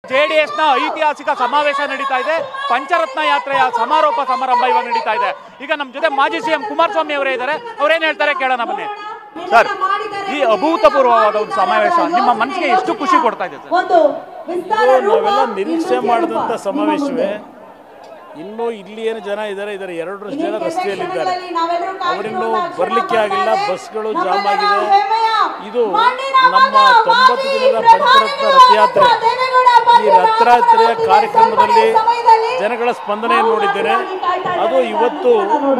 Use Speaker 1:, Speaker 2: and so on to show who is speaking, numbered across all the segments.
Speaker 1: JDS ನ ಐತಿಹಾಸಿಕ ಸಮಾವೇಶ ನಡೀತಾ ಇದೆ ಪಂಚರತ್ನ ಯಾತ್ರೆಯ ಸಮಾರೋಪ ಸಮಾರಂಭ ಇವಾಗ ನಡೀತಾ ಇದೆ ಈಗ ನಮ್ಮ ಜೊತೆ ಮಾಜಿ ಸಿಎಂ ಕುಮಾರಸ್ವಾಮಿ ಅವರೇ ಇದ್ದಾರೆ ಅವ್ರೇನ್ ಹೇಳ್ತಾರೆ ಕೇಳೋಣ ಬನ್ನಿ ಸರ್ ಈ ಅಭೂತಪೂರ್ವವಾದ ಒಂದು ಸಮಾವೇಶ ನಿಮ್ಮ ಮನಸ್ಸಿಗೆ ಎಷ್ಟು ಖುಷಿ ಕೊಡ್ತಾ ಇದೆ ಸರ್
Speaker 2: ಒಂದು ವಿಸ್ತಾರ
Speaker 3: ಇದು
Speaker 2: ರೂಪ
Speaker 3: ನಾವೆಲ್ಲ ನಿರೀಕ್ಷೆ
Speaker 2: ಇಂದು
Speaker 3: ಮಾಡಿದಂಥ
Speaker 2: ರೂಪ
Speaker 3: ಸಮಾವೇಶವೇ
Speaker 2: ರೂಪ.
Speaker 3: ಇನ್ನೂ ಇಲ್ಲಿ ಏನು ಜನ ಇದ್ದಾರೆ ಇದರ ಎರಡರಷ್ಟು
Speaker 2: ಇನ್ನೇನು
Speaker 3: ಜನ ರಸ್ತೆಯಲ್ಲಿದ್ದಾರೆ
Speaker 2: ಕ್ಷಣಗಳಲ್ಲಿ ನಾವೆಲ್ಲರೂ
Speaker 3: ಅವರಿನ್ನೂ
Speaker 2: ಕಾಯ್ತಿರುವಂತಹ ಕ್ಷಣ
Speaker 3: ಬರ್ಲಿಕ್ಕೆ ಆಗಿಲ್ಲ
Speaker 2: ಬರ್ತಾ ಇದೆ.
Speaker 3: ಬಸ್ಗಳು
Speaker 2: ನಮ್ಮ
Speaker 3: ಜಾಮ್
Speaker 2: ಜನ
Speaker 3: ಆಗಿದೆ
Speaker 2: ಹೆಮ್ಮೆಯ
Speaker 3: ಇದು
Speaker 2: ಮಣ್ಣಿನ
Speaker 3: ನಮ್ಮ
Speaker 2: ಮಗ,
Speaker 3: ತೊಂಬತ್ತು
Speaker 2: ಮಾಜಿ
Speaker 3: ದಿನದ
Speaker 2: ಪ್ರಧಾನಿ
Speaker 3: ಪಂಚರತ್ನ ರಥಯಾತ್ರೆ
Speaker 2: ದೇವೇಗೌಡ
Speaker 3: ಈ
Speaker 2: ಅಪ್ಪಾಜಿಯವರ
Speaker 3: ರಥಯಾತ್ರೆಯ
Speaker 2: ಆತ್ಮಹತ್ಯೆ
Speaker 3: ಕಾರ್ಯಕ್ರಮದಲ್ಲಿ
Speaker 2: ಸಮಯದಲ್ಲಿ
Speaker 3: ಜನಗಳ ಸ್ಪಂದನೆಯನ್ನು ನೋಡಿದ್ದೇನೆ ಅದು ಇವತ್ತು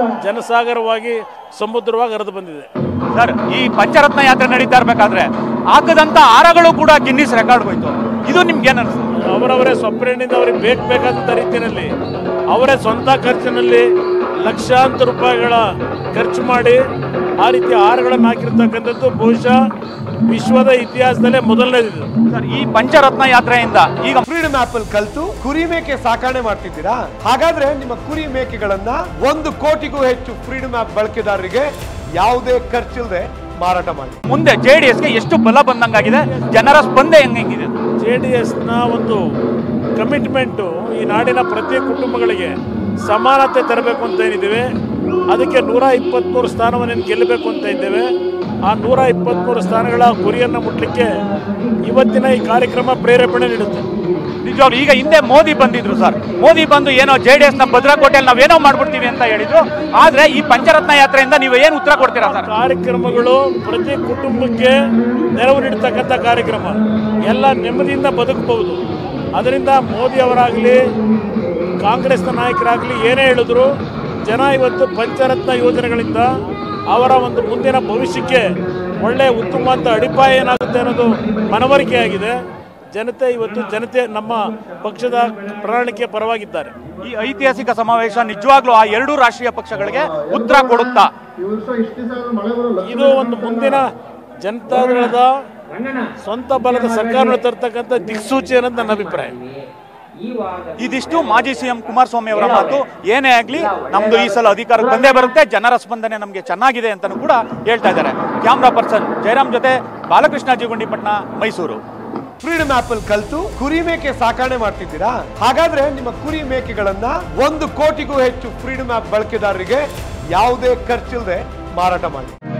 Speaker 3: ಜನಸಾಗರವಾಗಿ ಸಮುದ್ರವಾಗಿ ಹರಿದು ಬಂದಿದೆ
Speaker 1: ಸರ್ ಈ ಪಂಚರತ್ನ ಯಾತ್ರೆ ನಡೀತಾ ಇರ್ಬೇಕಾದ್ರೆ ಹಾಕದಂತ ಹಾರಗಳು ಕೂಡ ಗಿನ್ನಿಸ್ ರೆಕಾರ್ಡ್ ಹೋಯ್ತು ಇದು ನಿಮ್ಗೆ ಏನ್ ಅನ್ಸುತ್ತೆ
Speaker 3: ಅವರವರೇ ಸ್ವಪ್ರೇಣಿಂದ ಅವರಿಗೆ ಬೇಕು ಬೇಕಾದಂಥ ರೀತಿಯಲ್ಲಿ ಅವರೇ ಸ್ವಂತ ಖರ್ಚಿನಲ್ಲಿ ಲಕ್ಷಾಂತರ ರೂಪಾಯಿಗಳ ಖರ್ಚು ಮಾಡಿ ಆ ರೀತಿ ಆಹಾರಗಳನ್ನು ಹಾಕಿರ್ತಕ್ಕಂಥದ್ದು ಬಹುಶಃ ವಿಶ್ವದ ಇತಿಹಾಸದಲ್ಲೇ ಮೊದಲನೇದಿದೆ
Speaker 1: ಸರ್ ಈ ಪಂಚರತ್ನ ಯಾತ್ರೆಯಿಂದ ಈಗ
Speaker 4: ಫ್ರೀಡಮ್ ಆಪ್ ಅಲ್ಲಿ ಕಲ್ತು ಕುರಿ ಮೇಕೆ ಸಾಕಣೆ ಮಾಡ್ತಿದ್ದೀರಾ ಹಾಗಾದ್ರೆ ನಿಮ್ಮ ಕುರಿ ಮೇಕೆಗಳನ್ನ ಒಂದು ಕೋಟಿಗೂ ಹೆಚ್ಚು ಫ್ರೀಡಮ್ ಆಪ್ ಬಳಕೆದಾರರಿಗೆ ಯಾವುದೇ ಖರ್ಚಿಲ್ಲದೆ ಮಾರಾಟ ಮಾಡಿ
Speaker 1: ಮುಂದೆ ಜೆಡಿಎಸ್ಗೆ ಎಷ್ಟು ಬಲ ಬಂದಂಗಾಗಿದೆ ಜನರ ಸ್ಪಂದೆ ಹೆಂಗಿದೆ
Speaker 3: ಜೆ ಡಿ ಎಸ್ನ ಒಂದು ಕಮಿಟ್ಮೆಂಟು ಈ ನಾಡಿನ ಪ್ರತಿ ಕುಟುಂಬಗಳಿಗೆ ಸಮಾನತೆ ತರಬೇಕು ಅಂತ ಏನಿದ್ದೇವೆ ಅದಕ್ಕೆ ನೂರ ಇಪ್ಪತ್ತ್ಮೂರು ಸ್ಥಾನವನ್ನು ಗೆಲ್ಲಬೇಕು ಅಂತ ಇದ್ದೇವೆ ಆ ನೂರ ಇಪ್ಪತ್ತ್ಮೂರು ಸ್ಥಾನಗಳ ಗುರಿಯನ್ನು ಮುಟ್ಟಲಿಕ್ಕೆ ಇವತ್ತಿನ ಈ ಕಾರ್ಯಕ್ರಮ ಪ್ರೇರೇಪಣೆ ನೀಡುತ್ತೆ
Speaker 1: ನಿಜವಾಗ್ಲು ಈಗ ಹಿಂದೆ ಮೋದಿ ಬಂದಿದ್ರು ಸರ್ ಮೋದಿ ಬಂದು ಏನೋ ಜೆ ಡಿ ಎಸ್ ನ ಭದ್ರಕೋಟೆಯಲ್ಲಿ ನಾವೇನೋ ಮಾಡ್ಬಿಡ್ತೀವಿ ಅಂತ ಹೇಳಿದ್ರು ಆದ್ರೆ ಈ ಪಂಚರತ್ನ ಯಾತ್ರೆಯಿಂದ ನೀವು ಏನು ಉತ್ತರ ಕೊಡ್ತೀರಾ ಸರ್
Speaker 3: ಕಾರ್ಯಕ್ರಮಗಳು ಪ್ರತಿ ಕುಟುಂಬಕ್ಕೆ ನೆರವು ನೀಡತಕ್ಕಂಥ ಕಾರ್ಯಕ್ರಮ ಎಲ್ಲ ನೆಮ್ಮದಿಯಿಂದ ಬದುಕಬಹುದು ಅದರಿಂದ ಮೋದಿ ಅವರಾಗಲಿ ಕಾಂಗ್ರೆಸ್ನ ನಾಯಕರಾಗಲಿ ಏನೇ ಹೇಳಿದ್ರು ಜನ ಇವತ್ತು ಪಂಚರತ್ನ ಯೋಜನೆಗಳಿಂದ ಅವರ ಒಂದು ಮುಂದಿನ ಭವಿಷ್ಯಕ್ಕೆ ಒಳ್ಳೆಯ ಉತ್ತಮ ಅಂತ ಅಡಿಪಾಯ ಏನಾಗುತ್ತೆ ಅನ್ನೋದು ಮನವರಿಕೆಯಾಗಿದೆ ಜನತೆ ಇವತ್ತು ಜನತೆ ನಮ್ಮ ಪಕ್ಷದ ಪ್ರಣಾಳಿಕೆ ಪರವಾಗಿದ್ದಾರೆ
Speaker 1: ಈ ಐತಿಹಾಸಿಕ ಸಮಾವೇಶ ನಿಜವಾಗ್ಲೂ ಆ ಎರಡೂ ರಾಷ್ಟ್ರೀಯ ಪಕ್ಷಗಳಿಗೆ ಉತ್ತರ ಕೊಡುತ್ತಾ
Speaker 3: ಇದು ಒಂದು ಮುಂದಿನ ಜನತಾದಳದ ಸ್ವಂತ ಬಲದ ಸರ್ಕಾರವನ್ನು ತರ್ತಕ್ಕಂಥ ದಿಕ್ಸೂಚಿ ಅನ್ನೋದು ನನ್ನ ಅಭಿಪ್ರಾಯ
Speaker 1: ಇದಿಷ್ಟು ಮಾಜಿ ಸಿಎಂ ಕುಮಾರಸ್ವಾಮಿ ಅವರ ಮಾತು ಏನೇ ಆಗ್ಲಿ ನಮ್ದು ಈ ಸಲ ಅಧಿಕಾರಕ್ಕೆ ಬಂದೇ ಬರುತ್ತೆ ಜನರ ಸ್ಪಂದನೆ ನಮಗೆ ಚೆನ್ನಾಗಿದೆ ಅಂತಾನು ಕೂಡ ಹೇಳ್ತಾ ಇದ್ದಾರೆ ಕ್ಯಾಮ್ರಾ ಪರ್ಸನ್ ಜಯರಾಮ್ ಜೊತೆ ಬಾಲಕೃಷ್ಣ ಜಿಗುಂಡಿಪಟ್ನ ಮೈಸೂರು
Speaker 4: ಫ್ರೀಡಮ್ ಆಪ್ ಅಲ್ಲಿ ಕಲ್ತು ಕುರಿ ಮೇಕೆ ಸಾಕಣೆ ಮಾಡ್ತಿದ್ದೀರಾ ಹಾಗಾದ್ರೆ ನಿಮ್ಮ ಕುರಿ ಮೇಕೆಗಳನ್ನ ಒಂದು ಕೋಟಿಗೂ ಹೆಚ್ಚು ಫ್ರೀಡಮ್ ಆಪ್ ಬಳಕೆದಾರರಿಗೆ ಯಾವುದೇ ಖರ್ಚಿಲ್ಲದೆ ಮಾರಾಟ ಮಾಡಿ